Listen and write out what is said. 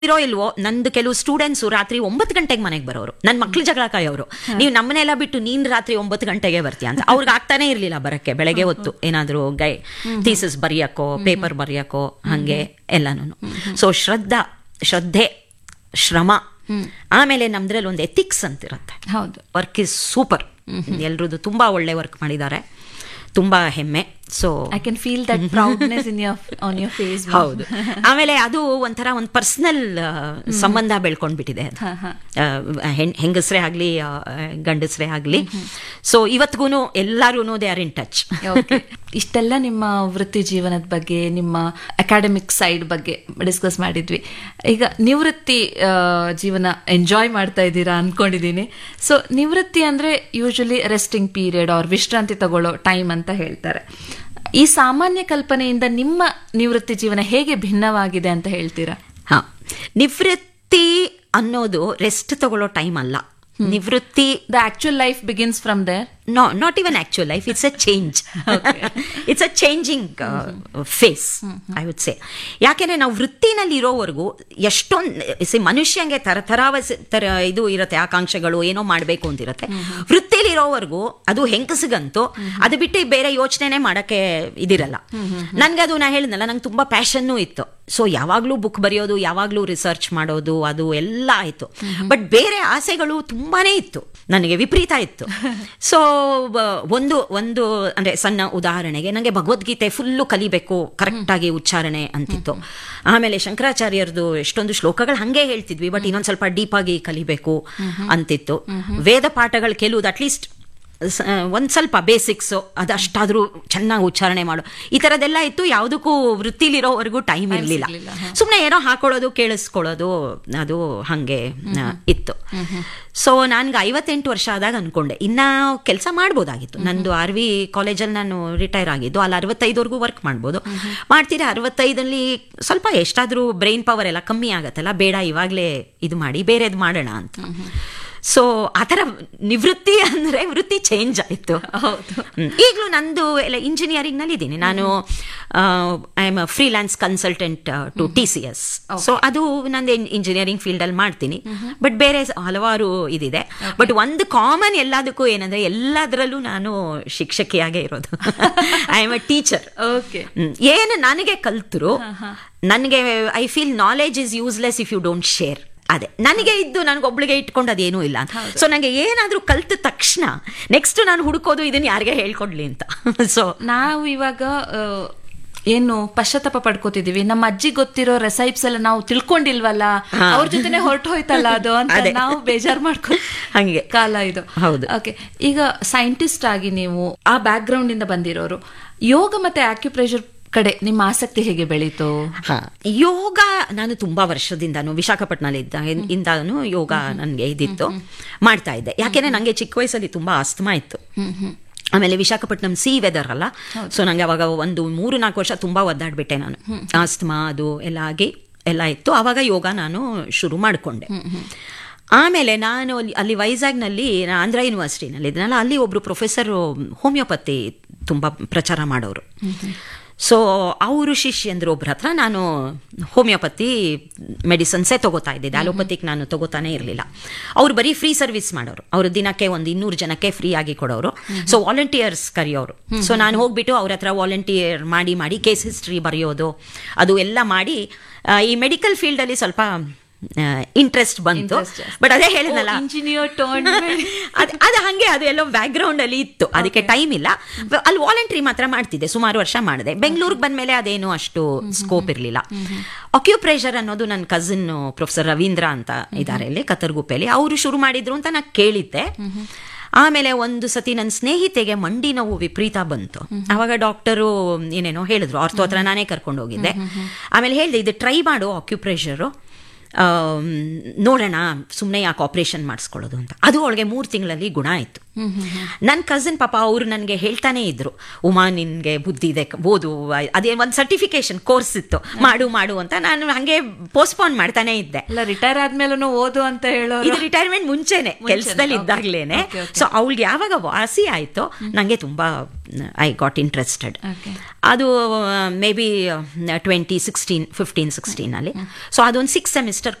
ಇರೋ ಇಲ್ವೋ ನಂದು ಕೆಲವು ಸ್ಟೂಡೆಂಟ್ಸ್ ರಾತ್ರಿ ಒಂಬತ್ತು ಗಂಟೆಗೆ ಮನೆಗೆ ಬರೋರು ನನ್ನ ಮಕ್ಳು ಜಗಳ ಕಾಯೋರು ನೀವು ನಮ್ಮನೆಲ್ಲ ಬಿಟ್ಟು ನೀನ್ ರಾತ್ರಿ ಒಂಬತ್ತು ಗಂಟೆಗೆ ಬರ್ತೀಯ ಅಂತ ಅವ್ರಿಗೆ ಆಗ್ತಾನೆ ಇರ್ಲಿಲ್ಲ ಬರಕ್ಕೆ ಬೆಳಗ್ಗೆ ಹೊತ್ತು ಏನಾದ್ರು ಗೈ ಥೀಸಸ್ ಬರೆಯಕ್ಕೋ ಪೇಪರ್ ಬರೆಯಕ್ಕೋ ಹಂಗೆ ಎಲ್ಲಾನು ಸೊ ಶ್ರದ್ಧಾ ಶ್ರದ್ಧೆ ಶ್ರಮ ಆಮೇಲೆ ನಮ್ದ್ರಲ್ಲಿ ಒಂದು ಎಥಿಕ್ಸ್ ಅಂತಿರುತ್ತೆ ಹೌದು ವರ್ಕ್ ಇಸ್ ಸೂಪರ್ ಎಲ್ರದ್ದು ತುಂಬಾ ಒಳ್ಳೆ ವರ್ಕ್ ಮಾಡಿದ್ದಾರೆ ತುಂಬಾ ಹೆಮ್ಮೆ so I can feel that proudness in your on your face ಹೌದು ಆಮೇಲೆ ಅದು ಒಂಥರ ಒಂದು ಪರ್ಸನಲ್ ಸಂಬಂಧ ಬೆಳ್ಕೊಂಡ್ಬಿಟ್ಟಿದೆ ಅದು ಆ, ಹೆಣ್ ಹೆಂಗಸ್ರೇ ಆಗ್ಲಿ ಆ, ಗಂಡಸ್ರೇ ಆಗ್ಲಿ ಸೊ ಇವತ್ಗೂ ಎಲ್ಲಾರು they are in touch okay ಇಷ್ಟೆಲ್ಲ ನಿಮ್ಮ ವೃತ್ತಿ ಜೀವನದ ಬಗ್ಗೆ ನಿಮ್ಮ ಅಕಾಡೆಮಿಕ್ ಸೈಡ್ ಬಗ್ಗೆ ಡಿಸ್ಕಸ್ ಮಾಡಿದ್ವಿ ಈಗ ನಿವೃತ್ತಿ ಆ, ಜೀವನ ಎಂಜಾಯ್ ಮಾಡ್ತಾ ಇದ್ದೀರಾ ಅನ್ಕೊಂಡಿದ್ದೀನಿ ಸೊ ನಿವೃತ್ತಿ ಅಂದ್ರೆ ಯೂಶಲಿ ರೆಸ್ಟಿಂಗ್ ಪೀರಿಯಡ್ ಅವ್ರ ವಿಶ್ರಾಂತಿ ತಗೊಳ್ಳೋ ಟೈಮ್ ಅಂತ ಹೇಳ್ತಾರೆ ಈ ಸಾಮಾನ್ಯ ಕಲ್ಪನೆಯಿಂದ ನಿಮ್ಮ ನಿವೃತ್ತಿ ಜೀವನ ಹೇಗೆ ಭಿನ್ನವಾಗಿದೆ ಅಂತ ಹೇಳ್ತೀರಾ ಹಾ ನಿವೃತ್ತಿ ಅನ್ನೋದು ರೆಸ್ಟ್ ತಗೊಳ್ಳೋ ಟೈಮ್ ಅಲ್ಲ ನಿವೃತ್ತಿ the actual life begins from there no not even actual life it's a change it's a changing phase I would say ಯಾಕೆಂದ್ರೆ ನಾವು ವೃತ್ತಿನಲ್ಲಿ ಇರೋವರೆಗೂ ಎಷ್ಟೊಂದು ಸಿ ಮನುಷ್ಯಂಗೆ ತರತರಾವ ತರ ಇದು ಇರುತ್ತೆ ಆಕಾಂಕ್ಷೆಗಳು ಏನೋ ಮಾಡಬೇಕು ಅಂತಿರುತ್ತೆ ವೃತ್ತಿಲಿ ಇರೋವರೆಗೂ ಅದು ಹೆಂಗಸಿಗಂತೂ ಅದು ಬಿಟ್ಟು ಬೇರೆ ಯೋಚನೆನೇ ಮಾಡಕ್ಕೆ ಇದಿರಲ್ಲ ನನ್ಗೆ ಅದು ನಾ ಹೇಳಿದ್ನಲ್ಲ ನಂಗೆ ತುಂಬಾ ಪ್ಯಾಷನ್ನೂ ಇತ್ತು ಸೊ ಯಾವಾಗ್ಲೂ ಬುಕ್ ಬರೆಯೋದು ಯಾವಾಗ್ಲೂ ರಿಸರ್ಚ್ ಮಾಡೋದು ಅದು ಎಲ್ಲ ಆಯ್ತು ಬಟ್ ಬೇರೆ ಆಸೆಗಳು ತುಂಬಾನೇ ಇತ್ತು ನನಗೆ ವಿಪರೀತ ಇತ್ತು ಸೊ ಒಂದು ಒಂದು ಅಂದ್ರೆ ಸಣ್ಣ ಉದಾಹರಣೆಗೆ ನನಗೆ ಭಗವದ್ಗೀತೆ ಫುಲ್ಲು ಕಲಿಬೇಕು ಕರೆಕ್ಟ್ ಆಗಿ ಉಚ್ಚಾರಣೆ ಅಂತಿತ್ತು ಆಮೇಲೆ ಶಂಕರಾಚಾರ್ಯರದು ಎಷ್ಟೊಂದು ಶ್ಲೋಕಗಳು ಹಂಗೆ ಹೇಳ್ತಿದ್ವಿ ಬಟ್ ಇನ್ನೊಂದ್ ಸ್ವಲ್ಪ ಡೀಪ್ ಆಗಿ ಕಲಿಬೇಕು ಅಂತಿತ್ತು ವೇದ ಪಾಠಗಳು ಕೆಲವುದು ಅಟ್ಲೀಸ್ಟ್ ಒಂದ್ ಸ್ವಲ್ಪ ಬೇಸಿಕ್ಸ್ ಅದಷ್ಟಾದ್ರೂ ಚೆನ್ನಾಗಿ ಉಚ್ಚಾರಣೆ ಮಾಡು ಈ ತರದೆಲ್ಲ ಇತ್ತು ಯಾವುದಕ್ಕೂ ವೃತ್ತಿಲಿರೋವರೆಗೂ ಟೈಮ್ ಇರಲಿಲ್ಲ ಸುಮ್ಮನೆ ಏನೋ ಹಾಕೊಳ್ಳೋದು ಕೇಳಿಸ್ಕೊಳ್ಳೋದು ಅದು ಹಂಗೆ ಆ, ಇತ್ತು ಸೊ ನನ್ಗೆ ಐವತ್ತೆಂಟು ವರ್ಷ ಆದಾಗ ಅನ್ಕೊಂಡೆ ಇನ್ನ ಕೆಲಸ ಮಾಡ್ಬೋದಾಗಿತ್ತು ನಂದು ಆರ್ ವಿ ಕಾಲೇಜಲ್ಲಿ ನಾನು ರಿಟೈರ್ ಆಗಿದ್ದು ಅಲ್ಲಿ ಅರವತ್ತೈದವರೆಗೂ ವರ್ಕ್ ಮಾಡ್ಬೋದು ಮಾಡ್ತೀರಾ ಅರವತ್ತೈದಲ್ಲಿ ಸ್ವಲ್ಪ ಎಷ್ಟಾದ್ರೂ ಬ್ರೈನ್ ಪವರ್ ಎಲ್ಲ ಕಮ್ಮಿ ಆಗತ್ತಲ್ಲ ಬೇಡ ಇವಾಗಲೇ ಇದು ಮಾಡಿ ಬೇರೆದು ಮಾಡೋಣ ಅಂತ ಸೊ ಆ ಥರ ನಿವೃತ್ತಿ ಅಂದ್ರೆ ವೃತ್ತಿ ಚೇಂಜ್ ಆಯಿತು ಈಗಲೂ ನಂದು ಎಲ್ಲ ಇಂಜಿನಿಯರಿಂಗ್ ನಲ್ಲಿ ಇದ್ದೀನಿ ನಾನು I am freelance consultant to T C S so ಅದು ನಂದು ಇಂಜಿನಿಯರಿಂಗ್ ಫೀಲ್ಡ್ ಅಲ್ಲಿ ಮಾಡ್ತೀನಿ ಬಟ್ ಬೇರೆ ಸ- ಹಲವಾರು ಇದಿದೆ ಬಟ್ ಒಂದು ಕಾಮನ್ ಎಲ್ಲದಕ್ಕೂ ಏನಂದ್ರೆ ಎಲ್ಲದರಲ್ಲೂ ನಾನು ಶಿಕ್ಷಕಿಯಾಗೇ ಇರೋದು I am a teacher okay ಏನು ನನಗೆ ಕಲ್ತರು ನನಗೆ I feel knowledge is useless if you don't share ಅದೇ ನನಗೆ ಇದ್ದು ನನಗೊಬ್ಳಿಗೆ ಇಟ್ಕೊಂಡು ಅದೇನೂ ಇಲ್ಲ ಸೊ ನನಗೆ ಏನಾದ್ರೂ ಕಲ್ತ ತಕ್ಷಣ ನೆಕ್ಸ್ಟ್ ನಾನು ಹುಡುಕೋದು ಇದನ್ನ ಯಾರಿಗೆ ಹೇಳ್ಕೊಡ್ಲಿ ಅಂತ ಸೊ ನಾವು ಇವಾಗ ಆ, ಏನು ಪಶ್ಚಾತ್ತಾಪ ಪಡ್ಕೋತಿದೀವಿ ನಮ್ಮ ಅಜ್ಜಿ ಗೊತ್ತಿರೋ ರೆಸೈಪ್ಸ್ ಎಲ್ಲ ನಾವು ತಿಳ್ಕೊಂಡಿಲ್ವಲ್ಲ ಅವ್ರ ಜೊತೆನೆ ಹೊರಟು ಹೋಯ್ತಲ್ಲ ಅದು ಅಂತ ಅದೇ. ನಾವು ಬೇಜಾರ್ ಮಾಡ್ಕೊ ಹಂಗೆ. ಕಾಲ ಇದು ಹೌದು. ಓಕೆ ಈಗ ಸೈಂಟಿಸ್ಟ್ ಆಗಿ ನೀವು ಆ ಬ್ಯಾಕ್ ಗ್ರೌಂಡ್ ಇಂದ ಬಂದಿರೋರು ಯೋಗ ಮತ್ತೆ ಆಕ್ಯುಪ್ರೆಷರ್ ಕಡೆ ನಿಮ್ಮ ಆಸಕ್ತಿ ಹೇಗೆ ಬೆಳೀತು ಹಾ ಯೋಗ ನಾನು ತುಂಬಾ ವರ್ಷದಿಂದಾನು ವಿಶಾಖಪಟ್ಟಣದಲ್ಲಿ ಇದ್ದ ಇಂದಾನು ಯೋಗ ನನಗೆ ಇದಿತ್ತು ಮಾಡ್ತಾ ಇದ್ದೆ ಯಾಕೆಂದ್ರೆ ನಂಗೆ ಚಿಕ್ಕ ವಯಸ್ಸಲ್ಲಿ ತುಂಬಾ ಆಸ್ತಮಾ ಇತ್ತು ಆಮೇಲೆ ವಿಶಾಖಪಟ್ಟಣಂ ಸಿ ವೆದರ್ ಅಲ್ಲ ಸೊ ನಂಗೆ ಅವಾಗ ಒಂದು ಮೂರು ನಾಲ್ಕು ವರ್ಷ ತುಂಬಾ ಒದ್ದಾಡ್ಬಿಟ್ಟೆ ನಾನು ಆಸ್ತಮಾ ಅದು ಎಲ್ಲ ಆಗಿ ಎಲ್ಲ ಇತ್ತು ಆವಾಗ ಯೋಗ ನಾನು ಶುರು ಮಾಡಿಕೊಂಡೆ ಆಮೇಲೆ ನಾನು ಅಲ್ಲಿ ಅಲ್ಲಿ ವೈಜಾಗ್ನಲ್ಲಿ ನಾನು ಆಂಧ್ರ ಯೂನಿವರ್ಸಿಟಿನಲ್ಲಿ ಇದ್ನಲ್ಲ ಅಲ್ಲಿ ಒಬ್ರು ಪ್ರೊಫೆಸರ್ ಹೋಮಿಯೋಪತಿ ತುಂಬ ಪ್ರಚಾರ ಮಾಡೋರು ಸೊ ಅವರು ಶಿಷ್ಯಂದ್ರು ಒಬ್ರ ಹತ್ರ ನಾನು ಹೋಮಿಯೋಪತಿ ಮೆಡಿಸನ್ಸೇ ತಗೋತಾ ಇದ್ದಿದ್ದೆ ಅಲೋಪತಿಕ್ ನಾನು ತಗೋತಾನೆ ಇರಲಿಲ್ಲ ಅವ್ರು ಬರೀ ಫ್ರೀ ಸರ್ವಿಸ್ ಮಾಡೋರು ಅವರು ದಿನಕ್ಕೆ ಒಂದು ಇನ್ನೂರು ಜನಕ್ಕೆ ಫ್ರೀ ಆಗಿ ಕೊಡೋರು ಸೊ ವಾಲಂಟಿಯರ್ಸ್ ಕರೆಯೋರು ಸೊ ನಾನು ಹೋಗ್ಬಿಟ್ಟು ಅವ್ರ ಹತ್ರ ವಾಲಂಟಿಯರ್ ಮಾಡಿ ಮಾಡಿ ಕೇಸ್ ಹಿಸ್ಟ್ರಿ ಬರೆಯೋದು ಅದು ಎಲ್ಲ ಮಾಡಿ ಆ, ಈ ಮೆಡಿಕಲ್ ಫೀಲ್ಡಲ್ಲಿ ಸ್ವಲ್ಪ ಇಂಟ್ರೆಸ್ಟ್ ಬಂತು Interest ಜಾಸ್ತಿ. ಬಟ್ ಅದೇ ಹೇಳಿದ್ನಲ್ಲ ಇಂಜಿನಿಯರ್ ಟೋನ್ ಅದ್- ಅದು ಹಂಗೆ ಅದು ಎಲ್ಲೋ ಬ್ಯಾಕ್ ಗ್ರೌಂಡ್ ಅಲ್ಲಿ ಇತ್ತು ಅದಕ್ಕೆ ಟೈಮ್ ಇಲ್ಲ ಬ- ಅಲ್ಲಿ ವಾಲಂಟ್ರಿ ಮಾತ್ರ ಮಾಡ್ತಿದ್ದೆ ಸುಮಾರು ವರ್ಷ ಮಾಡಿದೆ ಬೆಂಗಳೂರಿಗೆ ಬಂದ್ಮೇಲೆ ಅದೇನು ಅಷ್ಟು ಸ್ಕೋಪ್ ಇರಲಿಲ್ಲ ಅಕ್ಯುಪ್ರೆಷರ್ ಅನ್ನೋದು ನನ್ನ ಕಸಿನ್ ಪ್ರೊಫೆಸರ್ ರವೀಂದ್ರ ಅಂತ ಇದ್ದಾರೆ ಇಲ್ಲಿ ಕತ್ತರ್ಗುಪ್ಪೆಯಲ್ಲಿ ಅವರು ಶುರು ಮಾಡಿದ್ರು ಅಂತ ನಾ ಕೇಳಿದ್ದೆ ಆಮೇಲೆ ಒಂದು ಸತಿ ನನ್ನ ಸ್ನೇಹಿತೆಗೆ ಮಂಡಿ ನೋವು ವಿಪರೀತ ಬಂತು ಅವಾಗ ಡಾಕ್ಟರು ಏನೇನೋ ಹೇಳಿದ್ರು ಆರ್ಥೋ ಹತ್ರ ನಾನೇ ಕರ್ಕೊಂಡು ಹೋಗಿದ್ದೆ ಆಮೇಲೆ ಹೇಳಿದೆ ಇದು ಟ್ರೈ ಮಾಡು ಆಕ್ಯುಪ್ರೆಷರು ಆಮ್, ನೋಡೋಣ ಸುಮ್ಮನೆ ಯಾಕೆ ಆಪ್ರೇಷನ್ ಮಾಡಿಸ್ಕೊಳ್ಳೋದು ಅಂತ ಅದು ಅವಳಿಗೆ ಮೂರು ತಿಂಗಳಲ್ಲಿ ಗುಣ ಆಯಿತು ನನ್ನ ಕಸಿನ್ ಪಾಪ ಅವರು ನನಗೆ ಹೇಳ್ತಾನೆ ಇದ್ರು ಉಮಾ ನಿನ್ಗೆ ಬುದ್ಧಿ ಇದೆ ಓದು ಅದೇ ಒಂದು ಸರ್ಟಿಫಿಕೇಶನ್ ಕೋರ್ಸ್ ಇತ್ತು ಮಾಡು ಮಾಡು ಅಂತ ನಾನು ಹಂಗೆ ಪೋಸ್ಟ್ಪೋನ್ ಮಾಡ್ತಾನೆ ಇದ್ದೆ ಎಲ್ಲ ರಿಟೈರ್ ಆದ್ಮೇಲೂ ಓದು ಅಂತ ಹೇಳೋ ಇದು ರಿಟೈರ್ಮೆಂಟ್ ಮುಂಚೆನೆ ಕೆಲಸದಲ್ಲಿ okay. ಇದ್ದಾಗ್ಲೇನೆ Okay, okay. ಸೊ ಅವಳಿಗೆ ಯಾವಾಗ ವಾಸಿ ಆಯ್ತು ನಂಗೆ ತುಂಬಾ ಐ ಗಾಟ್ ಇಂಟ್ರೆಸ್ಟೆಡ್ Okay. ಅದು maybe twenty sixteen fifteen sixteen ಅಲ್ಲಿ ಸೊ ಅದೊಂದು ಸಿಕ್ಸ್ ಸೆಮಿಸ್ಟರ್